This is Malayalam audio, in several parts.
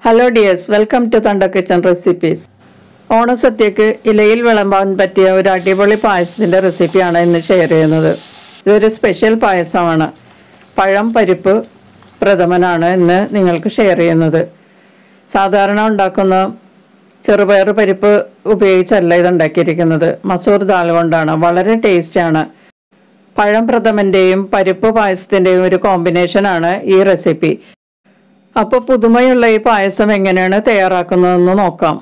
ഹലോ ഡിയേഴ്സ് വെൽക്കം ടു തണ്ട കിച്ചൺ റെസിപ്പീസ് ഓണസദ്യക്ക് ഇലയിൽ വിളമ്പാൻ പറ്റിയ ഒരു അടിപൊളി പായസത്തിൻ്റെ റെസിപ്പിയാണ് ഇന്ന് ഷെയർ ചെയ്യുന്നത് ഇതൊരു സ്പെഷ്യൽ പായസമാണ് പഴം പരിപ്പ് പ്രഥമനാണ് ഇന്ന് നിങ്ങൾക്ക് ഷെയർ ചെയ്യുന്നത് സാധാരണ ഉണ്ടാക്കുന്ന ചെറുപയർ പരിപ്പ് ഉപയോഗിച്ചല്ല ഇത് ഉണ്ടാക്കിയിരിക്കുന്നത് മസൂർ ദാൽ കൊണ്ടാണ് വളരെ ടേസ്റ്റിയാണ് പഴം പ്രഥമൻ്റെയും പരിപ്പ് പായസത്തിൻ്റെയും ഒരു കോമ്പിനേഷനാണ് ഈ റെസിപ്പി അപ്പോൾ പുതുമയുള്ള ഈ പായസം എങ്ങനെയാണ് തയ്യാറാക്കുന്നതെന്ന് നോക്കാം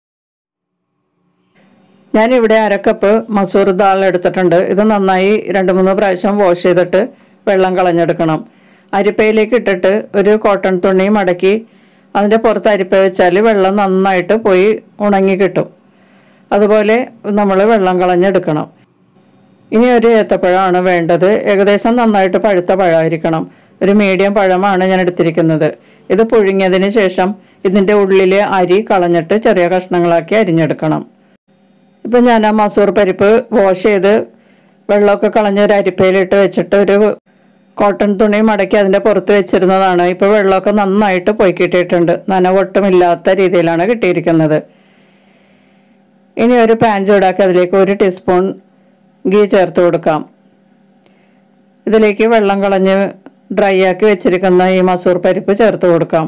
ഞാനിവിടെ അരക്കപ്പ് മസൂർ ദാൽ എടുത്തിട്ടുണ്ട് ഇത് നന്നായി രണ്ട് മൂന്ന് പ്രാവശ്യം വാഷ് ചെയ്തിട്ട് വെള്ളം കളഞ്ഞെടുക്കണം അരിപ്പയിലേക്ക് ഇട്ടിട്ട് ഒരു കോട്ടൺ തുണി മടക്കി അതിൻ്റെ പുറത്ത് അരിപ്പ വെച്ചാൽ വെള്ളം നന്നായിട്ട് പോയി ഉണങ്ങി കിട്ടും അതുപോലെ നമ്മൾ വെള്ളം കളഞ്ഞെടുക്കണം ഇനി ഒരു ഏത്തപ്പഴമാണ് വേണ്ടത് ഏകദേശം നന്നായിട്ട് പഴുത്ത പഴമായിരിക്കണം ഒരു മീഡിയം പഴമാണ് ഞാൻ എടുത്തിരിക്കുന്നത് ഇത് പുഴുങ്ങിയതിന് ശേഷം ഇതിൻ്റെ ഉള്ളിലെ അരി കളഞ്ഞിട്ട് ചെറിയ കഷ്ണങ്ങളാക്കി അരിഞ്ഞെടുക്കണം ഇപ്പം ഞാൻ ആ മസൂർ പരിപ്പ് വാഷ് ചെയ്ത് വെള്ളമൊക്കെ കളഞ്ഞ് ഒരു അരിപ്പയിലിട്ട് വെച്ചിട്ട് ഒരു കോട്ടൺ തുണി മടക്കി അതിൻ്റെ പുറത്ത് വെച്ചിരുന്നതാണ് ഇപ്പോൾ വെള്ളമൊക്കെ നന്നായിട്ട് പോയി കിട്ടിയിട്ടുണ്ട് നനവൊട്ടുമില്ലാത്ത രീതിയിലാണ് കിട്ടിയിരിക്കുന്നത് ഇനി ഒരു പാൻ ചൂടാക്കി അതിലേക്ക് ഒരു ടീസ്പൂൺ ഗീ ചേർത്ത് കൊടുക്കാം ഇതിലേക്ക് വെള്ളം കളഞ്ഞ് ഡ്രൈ ആക്കി വെച്ചിരിക്കുന്ന ഈ മസൂർ പരിപ്പ് ചേർത്ത് കൊടുക്കാം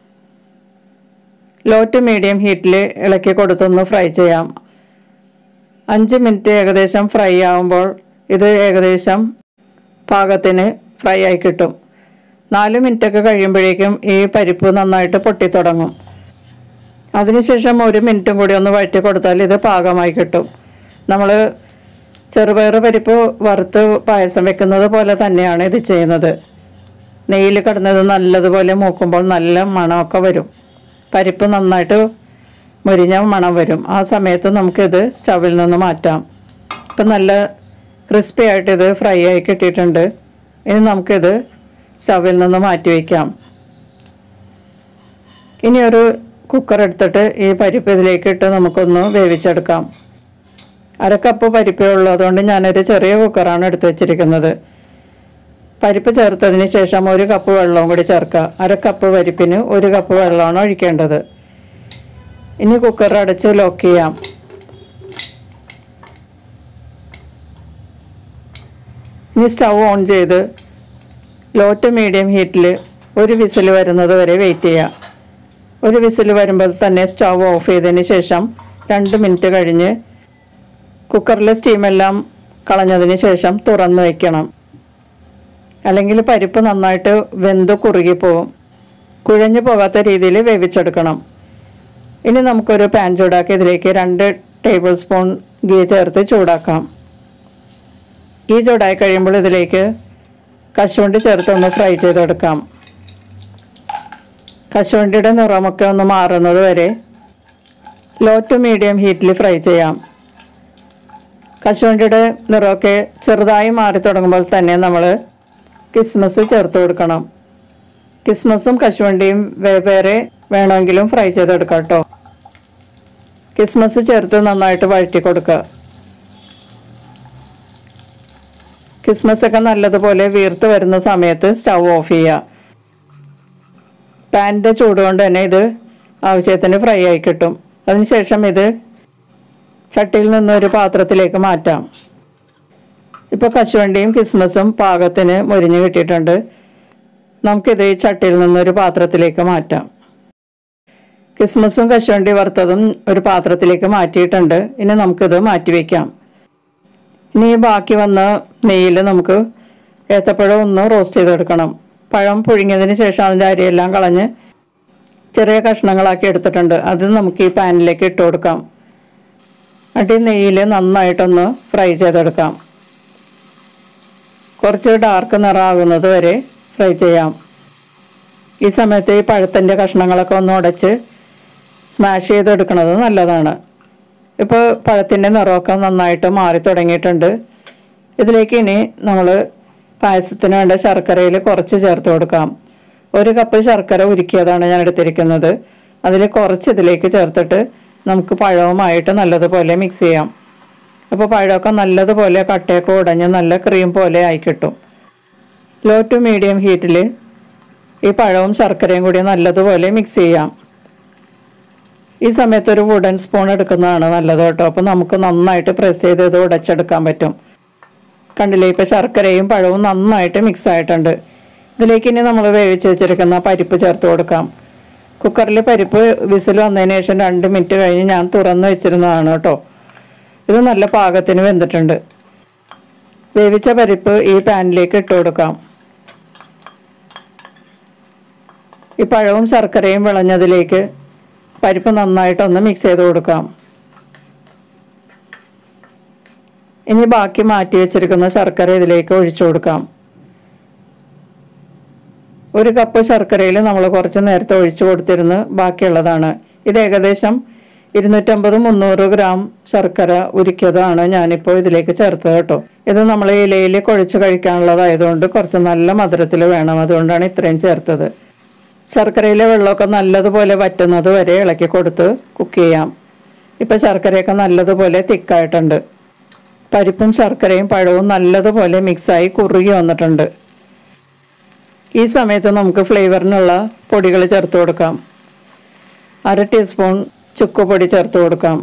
ലോ ടു മീഡിയം ഹീറ്റിൽ ഇളക്കി കൊടുത്തൊന്ന് ഫ്രൈ ചെയ്യാം അഞ്ച് മിനിറ്റ് ഏകദേശം ഫ്രൈ ആകുമ്പോൾ ഇത് ഏകദേശം പാകത്തിന് ഫ്രൈ ആയി കിട്ടും നാല് മിനിറ്റൊക്കെ കഴിയുമ്പോഴേക്കും ഈ പരിപ്പ് നന്നായിട്ട് പൊട്ടിത്തുടങ്ങും അതിനുശേഷം ഒരു മിനിറ്റും കൂടി ഒന്ന് വഴറ്റി കൊടുത്താൽ ഇത് പാകമായി കിട്ടും നമ്മൾ ചെറുപയർ പരിപ്പ് വറുത്ത് പായസം വെക്കുന്നത് പോലെ തന്നെയാണ് ഇത് ചെയ്യുന്നത് നെയ്യിൽ കിടന്നത് നല്ലതുപോലെ മൂക്കുമ്പോൾ നല്ല മണമൊക്കെ വരും പരിപ്പ് നന്നായിട്ട് മുരിഞ്ഞ മണം വരും ആ സമയത്ത് നമുക്കിത് സ്റ്റവിൽ നിന്ന് മാറ്റാം ഇപ്പം നല്ല ക്രിസ്പി ആയിട്ട് ഇത് ഫ്രൈ ആയി കിട്ടിയിട്ടുണ്ട് ഇനി നമുക്കിത് സ്റ്റവിൽ നിന്ന് മാറ്റി വയ്ക്കാം ഇനി ഒരു കുക്കർ എടുത്തിട്ട് ഈ പരിപ്പ് ഇതിലേക്ക് ഇട്ട് നമുക്കൊന്ന് വേവിച്ചെടുക്കാം അര കപ്പ് പരിപ്പേ ഉള്ളൂ അതുകൊണ്ട് ഞാനൊരു ചെറിയ കുക്കറാണ് എടുത്തു വെച്ചിരിക്കുന്നത് പരിപ്പ് ചേർത്തതിന് ശേഷം ഒരു കപ്പ് വെള്ളവും കൂടി ചേർക്കുക അര കപ്പ് പരിപ്പിന് ഒരു കപ്പ് വെള്ളമാണ് ഒഴിക്കേണ്ടത് ഇനി കുക്കർ അടച്ച് ലോക്ക് ചെയ്യാം ഇനി സ്റ്റൗ ഓൺ ചെയ്ത് ലോ ടു മീഡിയം ഹീറ്റിൽ ഒരു വിസിൽ വരുന്നത് വരെ വെയിറ്റ് ചെയ്യുക ഒരു വിസിൽ വരുമ്പോൾ തന്നെ സ്റ്റൗ ഓഫ് ചെയ്തതിന് ശേഷം രണ്ട് മിനിറ്റ് കഴിഞ്ഞ് കുക്കറിലെ സ്റ്റീമെല്ലാം കളഞ്ഞതിന് ശേഷം തുറന്ന് വയ്ക്കണം അല്ലെങ്കിൽ പരിപ്പ് നന്നായിട്ട് വെന്ത് കുറുകിപ്പോവും കുഴഞ്ഞു പോകാത്ത രീതിയിൽ വേവിച്ചെടുക്കണം ഇനി നമുക്കൊരു പാൻ ചൂടാക്കി ഇതിലേക്ക് രണ്ട് ടേബിൾ സ്പൂൺ ഗീ ചേർത്ത് ചൂടാക്കാം ഗീ ചൂടായി കഴിയുമ്പോൾ ഇതിലേക്ക് കശുവണ്ടി ചേർത്ത് ഒന്ന് ഫ്രൈ ചെയ്തെടുക്കാം കശുവണ്ടിയുടെ നിറമൊക്കെ ഒന്ന് മാറുന്നത് വരെ ലോ ടു മീഡിയം ഹീറ്റിൽ ഫ്രൈ ചെയ്യാം കശുവണ്ടിയുടെ നിറമൊക്കെ ചെറുതായി മാറി തുടങ്ങുമ്പോൾ തന്നെ നമ്മൾ കിസ്മസ് ചേർത്ത് കൊടുക്കണം കിസ്മസും കശുവണ്ടിയും വേറെ വേണമെങ്കിലും ഫ്രൈ ചെയ്തെടുക്കാം കേട്ടോ കിസ്മസ് ചേർത്ത് നന്നായിട്ട് വഴറ്റി കൊടുക്കുക കിസ്മസ് ഒക്കെ നല്ലതുപോലെ വീർത്ത് വരുന്ന സമയത്ത് സ്റ്റൗ ഓഫ് ചെയ്യുക പാനിൻ്റെ ചൂട് കൊണ്ട് തന്നെ ഇത് ആവശ്യത്തിന് ഫ്രൈ ആയി കിട്ടും അതിനുശേഷം ഇത് ചട്ടിയിൽ നിന്ന് ഒരു പാത്രത്തിലേക്ക് മാറ്റാം ഇപ്പോൾ കശുവണ്ടിയും കിസ്മസും പാകത്തിന് മുരിഞ്ഞ് കിട്ടിയിട്ടുണ്ട് നമുക്കിത് ഈ ചട്ടിയിൽ നിന്നൊരു പാത്രത്തിലേക്ക് മാറ്റാം കിസ്മസും കശുവണ്ടി വറുത്തതും ഒരു പാത്രത്തിലേക്ക് മാറ്റിയിട്ടുണ്ട് ഇനി നമുക്കിത് മാറ്റി വയ്ക്കാം ഇനി ബാക്കി വന്ന നെയ്യിൽ നമുക്ക് ഏത്തപ്പഴം ഒന്ന് റോസ്റ്റ് ചെയ്തെടുക്കണം പഴം പുഴുങ്ങിയതിന് ശേഷം അതിൻ്റെ അരിയെല്ലാം കളഞ്ഞ് ചെറിയ കഷ്ണങ്ങളാക്കി എടുത്തിട്ടുണ്ട് അത് നമുക്ക് ഈ പാനിലേക്ക് ഇട്ട് കൊടുക്കാം അടി നെയ്യിൽ നന്നായിട്ടൊന്ന് ഫ്രൈ ചെയ്തെടുക്കാം കുറച്ച് ഡാർക്ക് നിറമാകുന്നത് വരെ ഫ്രൈ ചെയ്യാം ഈ സമയത്ത് ഈ പഴത്തിൻ്റെ കഷ്ണങ്ങളൊക്കെ ഒന്ന് ഉടച്ച് സ്മാഷ് ചെയ്തെടുക്കുന്നത് നല്ലതാണ് ഇപ്പോൾ പഴത്തിൻ്റെ നിറമൊക്കെ നന്നായിട്ട് മാറി തുടങ്ങിയിട്ടുണ്ട് ഇതിലേക്ക് ഇനി നമ്മൾ പായസത്തിന് വേണ്ട ശർക്കരയിൽ കുറച്ച് ചേർത്ത് കൊടുക്കാം ഒരു കപ്പ് ശർക്കര ഉരുക്കിയതാണ് ഞാൻ എടുത്തിരിക്കുന്നത് അതിൽ കുറച്ച് ഇതിലേക്ക് ചേർത്തിട്ട് നമുക്ക് പഴവുമായിട്ട് നല്ലതുപോലെ മിക്സ് ചെയ്യാം അപ്പോൾ പഴമൊക്കെ നല്ലതുപോലെ കട്ടയൊക്കെ ഉടഞ്ഞ് നല്ല ക്രീം പോലെ ആയി കിട്ടും ലോ ടു മീഡിയം ഹീറ്റിൽ ഈ പഴവും ശർക്കരയും കൂടി നല്ലതുപോലെ മിക്സ് ചെയ്യാം ഈ സമയത്ത് ഒരു വുഡൻ സ്പൂൺ എടുക്കുന്നതാണ് നല്ലത് കേട്ടോ അപ്പോൾ നമുക്ക് നന്നായിട്ട് പ്രസ് ചെയ്ത് ഇത് ഉടച്ചെടുക്കാൻ പറ്റും കണ്ടില്ലേ ഇപ്പോൾ ശർക്കരയും പഴവും നന്നായിട്ട് മിക്സ് ആയിട്ടുണ്ട് ഇതിലേക്ക് ഇനി നമ്മൾ വേവിച്ച് വെച്ചിരിക്കുന്ന പരിപ്പ് ചേർത്ത് കൊടുക്കാം കുക്കറിൽ പരിപ്പ് വിസിൽ വന്നതിന് ശേഷം രണ്ട് മിനിറ്റ് കഴിഞ്ഞ് ഞാൻ തുറന്ന് വെച്ചിരുന്നതാണ് കേട്ടോ ഇത് നല്ല പാകത്തിന് വെന്തിട്ടുണ്ട് വേവിച്ച പരിപ്പ് ഈ പാനിലേക്ക് ഇട്ട് കൊടുക്കാം ഈ പഴവും ശർക്കരയും വിളഞ്ഞതിലേക്ക് പരിപ്പ് നന്നായിട്ടൊന്ന് മിക്സ് ചെയ്ത് കൊടുക്കാം ഇനി ബാക്കി മാറ്റി വെച്ചിരിക്കുന്ന ശർക്കര ഇതിലേക്ക് ഒഴിച്ചു കൊടുക്കാം ഒരു കപ്പ് ശർക്കരയിൽ നമ്മൾ കുറച്ച് നേരത്തെ ഒഴിച്ചു കൊടുത്തിരുന്ന് ബാക്കിയുള്ളതാണ് ഇത് ഏകദേശം ഇരുന്നൂറ്റമ്പത് മുന്നൂറ് ഗ്രാം ശർക്കര ഉരുക്കിയതാണ് ഞാനിപ്പോൾ ഇതിലേക്ക് ചേർത്തത് കേട്ടോ ഇത് നമ്മൾ ഇലയിൽ കുഴച്ച് കഴിക്കാനുള്ളതായതുകൊണ്ട് കുറച്ച് നല്ല മധുരത്തിൽ വേണം അതുകൊണ്ടാണ് ഇത്രയും ചേർത്തത് ശർക്കരയിലെ വെള്ളമൊക്കെ നല്ലതുപോലെ വറ്റുന്നത് വരെ ഇളക്കി കൊടുത്ത് കുക്ക് ചെയ്യാം ഇപ്പം ശർക്കരയൊക്കെ നല്ലതുപോലെ തിക്കായിട്ടുണ്ട് പരിപ്പും ശർക്കരയും പഴവും നല്ലതുപോലെ മിക്സായി കുറുകി വന്നിട്ടുണ്ട് ഈ സമയത്ത് നമുക്ക് ഫ്ലേവറിനുള്ള പൊടികൾ ചേർത്ത് കൊടുക്കാം അര ടീസ്പൂൺ ചുക്കുപൊടി ചേർത്ത് കൊടുക്കാം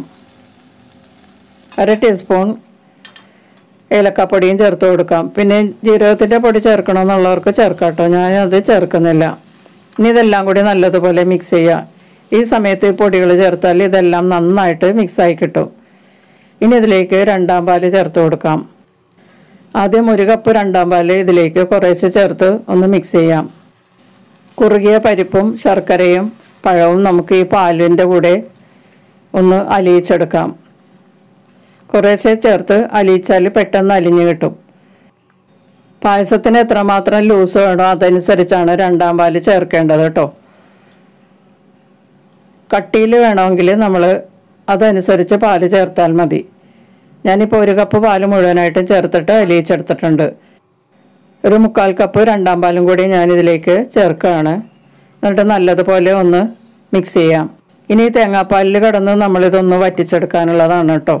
അര ടീസ്പൂൺ ഏലക്കാപ്പൊടിയും ചേർത്ത് കൊടുക്കാം പിന്നെ ജീരകത്തിൻ്റെ പൊടി ചേർക്കണമെന്നുള്ളവർക്ക് ചേർക്കാം കേട്ടോ ഞാനത് ചേർക്കുന്നില്ല ഇനി ഇതെല്ലാം കൂടി നല്ലതുപോലെ മിക്സ് ചെയ്യുക ഈ സമയത്ത് ഈ പൊടികൾ ചേർത്താൽ ഇതെല്ലാം നന്നായിട്ട് മിക്സായി കിട്ടും ഇനി ഇതിലേക്ക് രണ്ടാം പാല് ചേർത്ത് കൊടുക്കാം ആദ്യം ഒരു കപ്പ് രണ്ടാം പാല് ഇതിലേക്ക് കുറേശ്ശെ ചേർത്ത് ഒന്ന് മിക്സ് ചെയ്യാം കുറുകിയ പരിപ്പും ശർക്കരയും പഴവും നമുക്ക് ഈ പാലിൻ്റെ കൂടെ ഒന്ന് അലിയിച്ചെടുക്കാം കുറേശ്ശെ ചേർത്ത് അലിയിച്ചാൽ പെട്ടെന്ന് അലിഞ്ഞു കിട്ടും പായസത്തിന് എത്രമാത്രം ലൂസ് വേണോ അതനുസരിച്ചാണ് രണ്ടാം പാല് ചേർക്കേണ്ടത് കേട്ടോ കട്ടിയിൽ വേണമെങ്കിൽ നമ്മൾ അതനുസരിച്ച് പാല് ചേർത്താൽ മതി ഞാനിപ്പോൾ ഒരു കപ്പ് പാല് മുഴുവനായിട്ടും ചേർത്തിട്ട് അലിയിച്ചെടുത്തിട്ടുണ്ട് ഒരു മുക്കാൽ കപ്പ് രണ്ടാം പാലും കൂടി ഞാനിതിലേക്ക് ചേർക്കുകയാണ് എന്നിട്ട് നല്ലതുപോലെ ഒന്ന് മിക്സ് ചെയ്യാം ഇനി ഈ തേങ്ങാപ്പാലിൽ കിടന്ന് നമ്മളിതൊന്ന് വറ്റിച്ചെടുക്കാനുള്ളതാണ് കേട്ടോ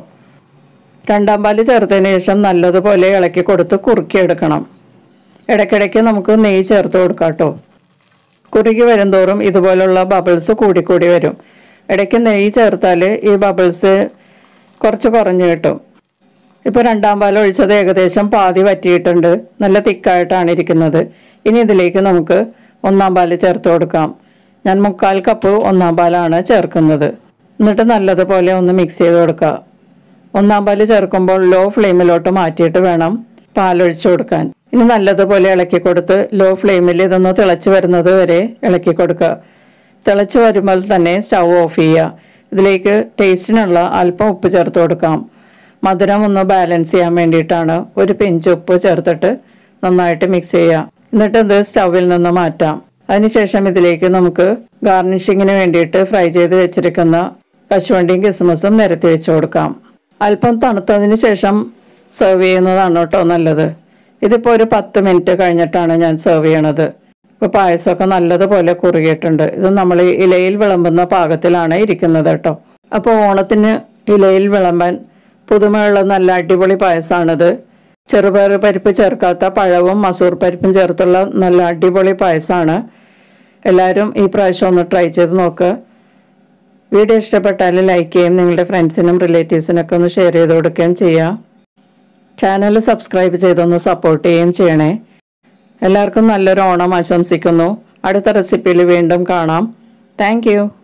രണ്ടാം പാല് ചേർത്തതിന് ശേഷം നല്ലതുപോലെ ഇളക്കി കൊടുത്ത് കുറുക്കിയെടുക്കണം ഇടയ്ക്കിടയ്ക്ക് നമുക്ക് നെയ്യ് ചേർത്ത് കൊടുക്കാം കേട്ടോ കുറുകി വരുംതോറും ഇതുപോലുള്ള ബബിൾസ് കൂടിക്കൂടി വരും ഇടയ്ക്ക് നെയ്യ് ചേർത്താൽ ഈ ബബിൾസ് കുറച്ച് കുറഞ്ഞു കിട്ടും ഇപ്പോൾ രണ്ടാം പാൽ ഒഴിച്ചത് ഏകദേശം പാതി വറ്റിയിട്ടുണ്ട് നല്ല തിക്കായിട്ടാണ് ഇരിക്കുന്നത് ഇനി ഇതിലേക്ക് നമുക്ക് ഒന്നാം പാല് ചേർത്ത് കൊടുക്കാം ഞാൻ മുക്കാൽ കപ്പ് ഒന്നാം പാലാണ് ചേർക്കുന്നത് എന്നിട്ട് നല്ലതുപോലെ ഒന്ന് മിക്സ് ചെയ്ത് കൊടുക്കുക ഒന്നാം പാല് ചേർക്കുമ്പോൾ ലോ ഫ്ലെയിമിലോട്ട് മാറ്റിയിട്ട് വേണം പാലൊഴിച്ചു കൊടുക്കാൻ ഇനി നല്ലതുപോലെ ഇളക്കി കൊടുത്ത് ലോ ഫ്ലെയിമിൽ ഇതൊന്ന് തിളച്ച് വരുന്നത് വരെ ഇളക്കി കൊടുക്കുക തിളച്ച് വരുമ്പോൾ തന്നെ സ്റ്റൗ ഓഫ് ചെയ്യുക ഇതിലേക്ക് ടേസ്റ്റിനുള്ള അല്പം ഉപ്പ് ചേർത്ത് കൊടുക്കാം മധുരം ഒന്ന് ബാലൻസ് ചെയ്യാൻ വേണ്ടിയിട്ടാണ് ഒരു പിഞ്ച് ഉപ്പ് ചേർത്തിട്ട് നന്നായിട്ട് മിക്സ് ചെയ്യുക എന്നിട്ട് ഇത് സ്റ്റൗവിൽ നിന്ന് മാറ്റാം അതിനുശേഷം ഇതിലേക്ക് നമുക്ക് ഗാർണിഷിങ്ങിന് വേണ്ടിയിട്ട് ഫ്രൈ ചെയ്ത് വെച്ചിരിക്കുന്ന കശുവണ്ടിയും കിസ്മസും നിരത്തി വെച്ച് കൊടുക്കാം അല്പം തണുത്തതിന് ശേഷം സെർവ് ചെയ്യുന്നതാണ് കേട്ടോ നല്ലത് ഇതിപ്പോൾ ഒരു പത്ത് മിനിറ്റ് കഴിഞ്ഞിട്ടാണ് ഞാൻ സെർവ് ചെയ്യണത് ഇപ്പോൾ പായസമൊക്കെ നല്ലതുപോലെ കുറുകിയിട്ടുണ്ട് ഇത് നമ്മൾ ഇലയിൽ വിളമ്പുന്ന പാകത്തിലാണ് ഇരിക്കുന്നത് കേട്ടോ അപ്പോൾ ഓണത്തിന് ഇലയിൽ വിളമ്പാൻ പുതുമയുള്ള നല്ല അടിപൊളി പായസമാണിത് ചെറുപയർ പരിപ്പ് ചേർക്കാത്ത പഴവും മസൂർ പരിപ്പും ചേർത്തുള്ള നല്ല അടിപൊളി പായസമാണ് എല്ലാവരും ഈ പ്രാവശ്യം ഒന്ന് ട്രൈ ചെയ്ത് നോക്കുക വീഡിയോ ഇഷ്ടപ്പെട്ടാൽ ലൈക്ക് ചെയ്യും നിങ്ങളുടെ ഫ്രണ്ട്സിനും റിലേറ്റീവ്സിനൊക്കെ ഒന്ന് ഷെയർ ചെയ്ത് കൊടുക്കുകയും ചെയ്യുക ചാനൽ സബ്സ്ക്രൈബ് ചെയ്തൊന്ന് സപ്പോർട്ട് ചെയ്യുകയും ചെയ്യണേ എല്ലാവർക്കും നല്ലൊരു ഓണം ആശംസിക്കുന്നു അടുത്ത റെസിപ്പിയിൽ വീണ്ടും കാണാം താങ്ക്